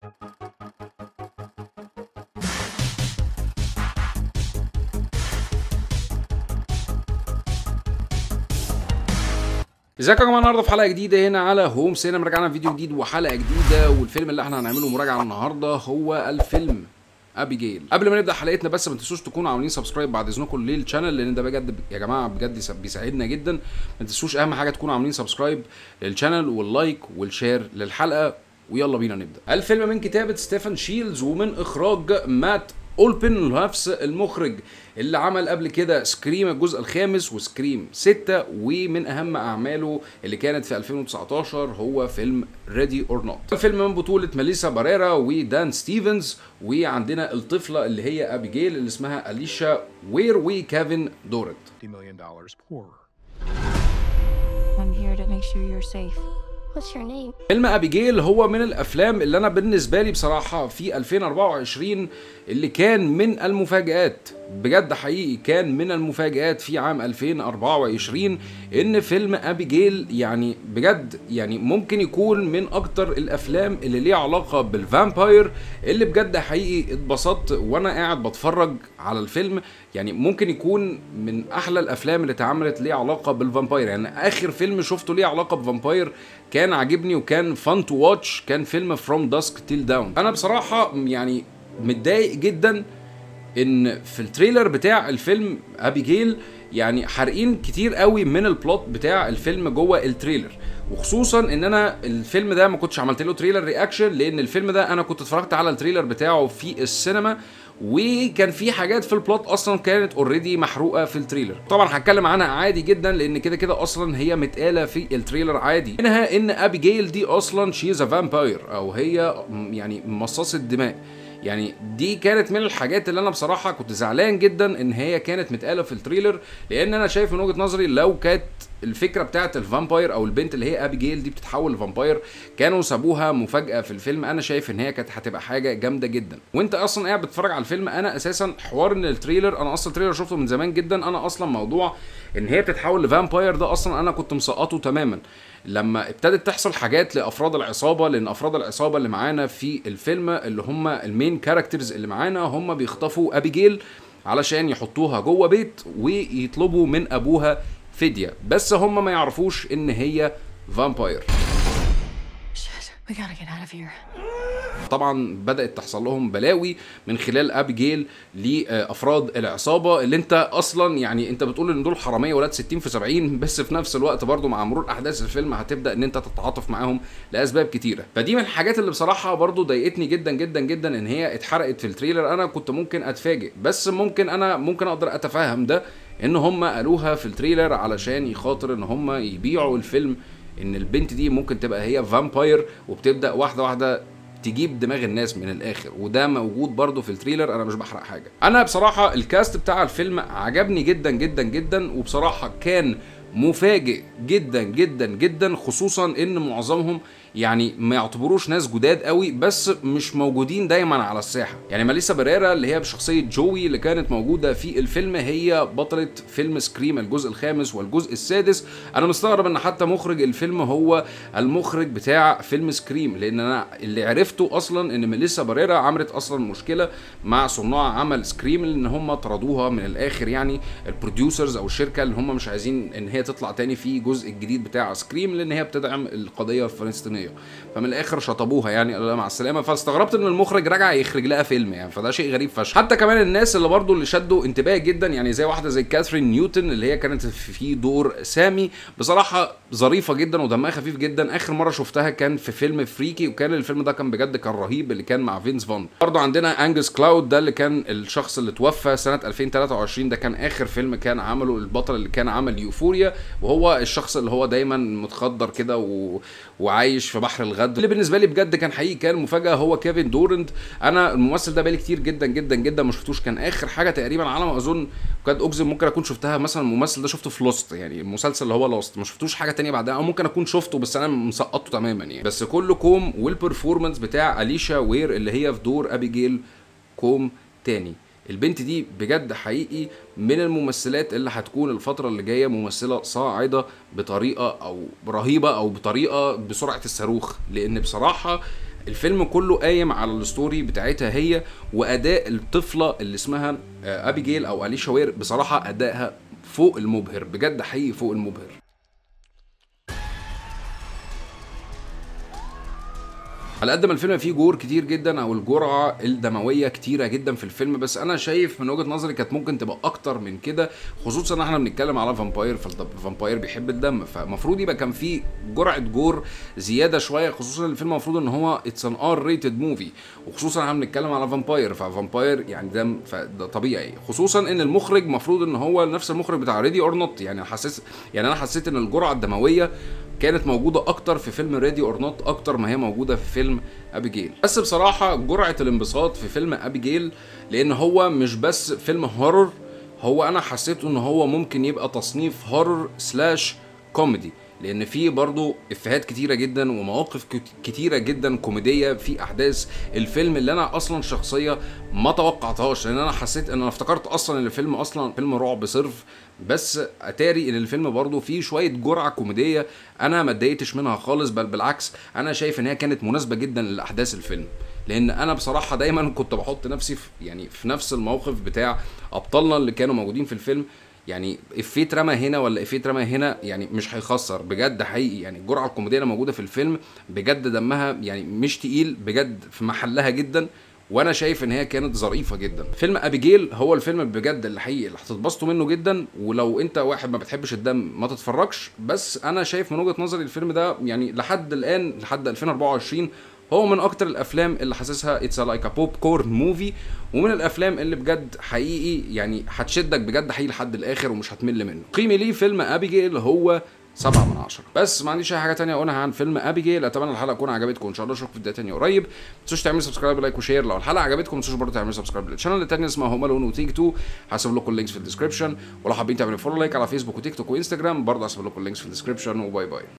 ازيكم يا جماعه النهارده في حلقه جديده هنا على هوم سينما رجعنا فيديو جديد وحلقه جديده والفيلم اللي احنا هنعمله مراجعه النهارده هو الفيلم ابيجيل قبل ما نبدا حلقتنا بس ما تنسوش تكونوا عاملين سبسكرايب بعد اذنكم للشانل لان ده بجد يا جماعه بجد يس- بيساعدنا جدا ما تنسوش اهم حاجه تكونوا عاملين سبسكرايب للشانل واللايك والشير للحلقه ويلا بينا نبدا الفيلم من كتابه ستيفن شيلز ومن اخراج مات اولبن نفس المخرج اللي عمل قبل كده سكريم الجزء الخامس وسكريم 6 ومن اهم اعماله اللي كانت في 2019 هو فيلم ريدي اور نوت الفيلم من بطولة ماليسا باريرا ودان ستيفنز وعندنا الطفلة اللي هي ابيجيل اللي اسمها اليشا وير وكيفن دورت $50 million poorer. I'm here to make sure you're safe. What's your name? فيلم ابيجيل هو من الافلام اللي انا بالنسبه لي بصراحه في 2024 اللي كان من المفاجآت بجد حقيقي كان من المفاجآت في عام 2024 ان فيلم ابيجيل يعني بجد يعني ممكن يكون من اكتر الافلام اللي ليها علاقه بالفامباير اللي بجد حقيقي اتبسطت وانا قاعد بتفرج على الفيلم يعني ممكن يكون من احلى الافلام اللي اتعملت ليها علاقه بالفامباير يعني اخر فيلم شفته ليه علاقه بفامباير كان عاجبني وكان فان تو واتش كان فيلم فروم داسك تيل داون انا بصراحه يعني متضايق جدا ان في التريلر بتاع الفيلم ابيجيل يعني حارقين كتير قوي من البلوت بتاع الفيلم جوه التريلر وخصوصا ان انا الفيلم ده ما كنتش عملت له تريلر رياكشن لان الفيلم ده انا كنت اتفرجت على التريلر بتاعه في السينما وكان في حاجات في البلوت اصلا كانت اوريدي محروقه في التريلر طبعا هتكلم عنها عادي جدا لان كده كده اصلا هي متقاله في التريلر عادي منها ان ابيجيل دي اصلا شيز ا فامباير او هي م- يعني مصاصه دماء يعني دي كانت من الحاجات اللي انا بصراحه كنت زعلان جدا ان هي كانت متقاله في التريلر لان انا شايف من وجهه نظري لو كانت الفكره بتاعت الفامباير او البنت اللي هي ابيجيل دي بتتحول لفامباير كانوا سابوها مفاجاه في الفيلم انا شايف ان هي كانت هتبقى حاجه جامده جدا وانت اصلا قاعد بتتفرج على الفيلم انا اساسا حوار ان التريلر انا اصلا التريلر شفته من زمان جدا انا اصلا موضوع ان هي بتتحول لفامباير ده اصلا انا كنت مسقطه تماما لما ابتدت تحصل حاجات لافراد العصابه لان افراد العصابه اللي معانا في الفيلم اللي هم المين كاركترز اللي معانا هم بيخطفوا ابيجيل علشان يحطوها جوه بيت ويطلبوا من ابوها فديه بس هم ما يعرفوش ان هي فامباير Shit, we gotta get out of here. طبعا بدات تحصل لهم بلاوي من خلال ابيجيل لافراد العصابه اللي انت اصلا يعني انت بتقول ان دول حراميه ولاد 60 في 70 بس في نفس الوقت برضو مع مرور احداث الفيلم هتبدا ان انت تتعاطف معاهم لاسباب كتيره فدي من الحاجات اللي بصراحه برضو ضايقتني جدا جدا جدا ان هي اتحرقت في التريلر انا كنت ممكن اتفاجئ بس ممكن انا ممكن اقدر اتفهم ده ان هم قالوها في التريلر علشان يخاطر ان هم يبيعوا الفيلم ان البنت دي ممكن تبقى هي فامباير وبتبدا واحده واحده تجيب دماغ الناس من الاخر وده موجود برضو في التريلر انا مش بحرق حاجه انا بصراحه الكاست بتاع الفيلم عجبني جدا جدا جدا وبصراحه كان مفاجئ جدا جدا جدا خصوصا ان معظمهم يعني ما يعتبروش ناس جداد قوي بس مش موجودين دايما على الساحه يعني ماليسا بريرا اللي هي بشخصيه جوي اللي كانت موجوده في الفيلم هي بطله فيلم سكريم الجزء الخامس والجزء السادس انا مستغرب ان حتى مخرج الفيلم هو المخرج بتاع فيلم سكريم لان انا اللي عرفته اصلا ان ميليسا بريرا عملت اصلا مشكله مع صناع عمل سكريم لان هم طردوها من الاخر يعني البروديوسرز او الشركه اللي هم مش عايزين ان هي تطلع تاني في الجزء الجديد بتاع سكريم لان هي بتدعم القضيه الفلسطينيه فمن الاخر شطبوها يعني قالوا لها مع السلامه فاستغربت ان المخرج رجع يخرج لها فيلم يعني فده شيء غريب فشخ حتى كمان الناس اللي برضو اللي شدوا انتباهي جدا يعني زي واحده زي كاثرين نيوتن اللي هي كانت في دور سامي بصراحه ظريفه جدا ودمها خفيف جدا اخر مره شفتها كان في فيلم فريكي وكان الفيلم ده كان بجد كان رهيب اللي كان مع فينس فون برضو عندنا انجس كلاود ده اللي كان الشخص اللي توفى سنه 2023 ده كان اخر فيلم كان عمله البطل اللي كان عمل يوفوريا وهو الشخص اللي هو دايما متخدر كده و... وعايش في بحر الغد اللي بالنسبه لي بجد كان حقيقي كان مفاجاه هو كيفن دورند انا الممثل ده بقالي كتير جدا جدا جدا ما شفتوش كان اخر حاجه تقريبا على ما اظن قد اجزم ممكن اكون شفتها مثلا الممثل ده شفته في لوست يعني المسلسل اللي هو لوست ما شفتوش حاجه تانية بعدها او ممكن اكون شفته بس انا مسقطه تماما يعني بس كله كوم والبرفورمانس بتاع اليشا وير اللي هي في دور ابيجيل كوم تاني البنت دي بجد حقيقي من الممثلات اللي هتكون الفترة اللي جاية ممثلة صاعدة بطريقة أو رهيبة أو بطريقة بسرعة الصاروخ لأن بصراحة الفيلم كله قايم على الستوري بتاعتها هي واداء الطفله اللي اسمها آه، ابيجيل او اليشا وير بصراحه ادائها فوق المبهر بجد حقيقي فوق المبهر على قد ما الفيلم فيه جور كتير جدا او الجرعه الدمويه كتيره جدا في الفيلم بس انا شايف من وجهه نظري كانت ممكن تبقى اكتر من كده خصوصا ان احنا بنتكلم على فامباير فالفامباير بيحب الدم فالمفروض يبقى كان فيه جرعه جور زياده شويه خصوصا ان الفيلم المفروض ان هو اتس ان ار ريتد موفي وخصوصا احنا بنتكلم على فامباير ففامباير يعني دم فده طبيعي خصوصا ان المخرج المفروض ان هو نفس المخرج بتاع ريدي اور نوت يعني حاسس يعني انا حسيت ان الجرعه الدمويه كانت موجوده اكتر في فيلم ريدي اور نوت اكتر ما هي موجوده في فيلم ابيجيل بس بصراحه جرعه الانبساط في فيلم ابيجيل لان هو مش بس فيلم هورر هو انا حسيت ان هو ممكن يبقى تصنيف هورر سلاش كوميدي لان في برضه افيهات كتيره جدا ومواقف كت- كتيره جدا كوميديه في احداث الفيلم اللي انا اصلا شخصيه ما توقعتهاش لان انا حسيت ان انا افتكرت اصلا ان الفيلم اصلا فيلم رعب صرف بس اتاري ان الفيلم برضه فيه شويه جرعه كوميديه انا ما اتضايقتش منها خالص بل بالعكس انا شايف ان هي كانت مناسبه جدا لاحداث الفيلم لان انا بصراحه دايما كنت بحط نفسي في يعني في نفس الموقف بتاع ابطالنا اللي كانوا موجودين في الفيلم يعني افيه اترمى هنا ولا افيه اترمى هنا يعني مش هيخسر بجد حقيقي يعني الجرعه الكوميديه اللي موجوده في الفيلم بجد دمها يعني مش تقيل بجد في محلها جدا وانا شايف ان هي كانت ظريفه جدا فيلم ابيجيل هو الفيلم بجد اللي حقيقي اللي هتتبسطوا منه جدا ولو انت واحد ما بتحبش الدم ما تتفرجش بس انا شايف من وجهه نظري الفيلم ده يعني لحد الان لحد 2024 هو من اكتر الافلام اللي حاسسها اتس لايك ا بوب كورن موفي ومن الافلام اللي بجد حقيقي يعني هتشدك بجد حقيقي لحد الاخر ومش هتمل منه قيمي ليه فيلم ابيجيل هو سبعة من عشرة بس ما عنديش اي حاجه تانية اقولها عن فيلم ابيجيل اتمنى الحلقه تكون عجبتكم ان شاء الله اشوفكم في فيديو تاني قريب ما تنسوش تعملوا سبسكرايب لايك وشير لو الحلقه عجبتكم ما تنسوش برضه تعملوا سبسكرايب للشانل التاني اسمها هوم الون وتيك 2 هسيب لكم اللينكس في الديسكربشن ولو حابين تعملوا فولو لايك على فيسبوك وتيك توك وانستجرام برضه هسيب لكم اللينكس في الديسكربشن وباي باي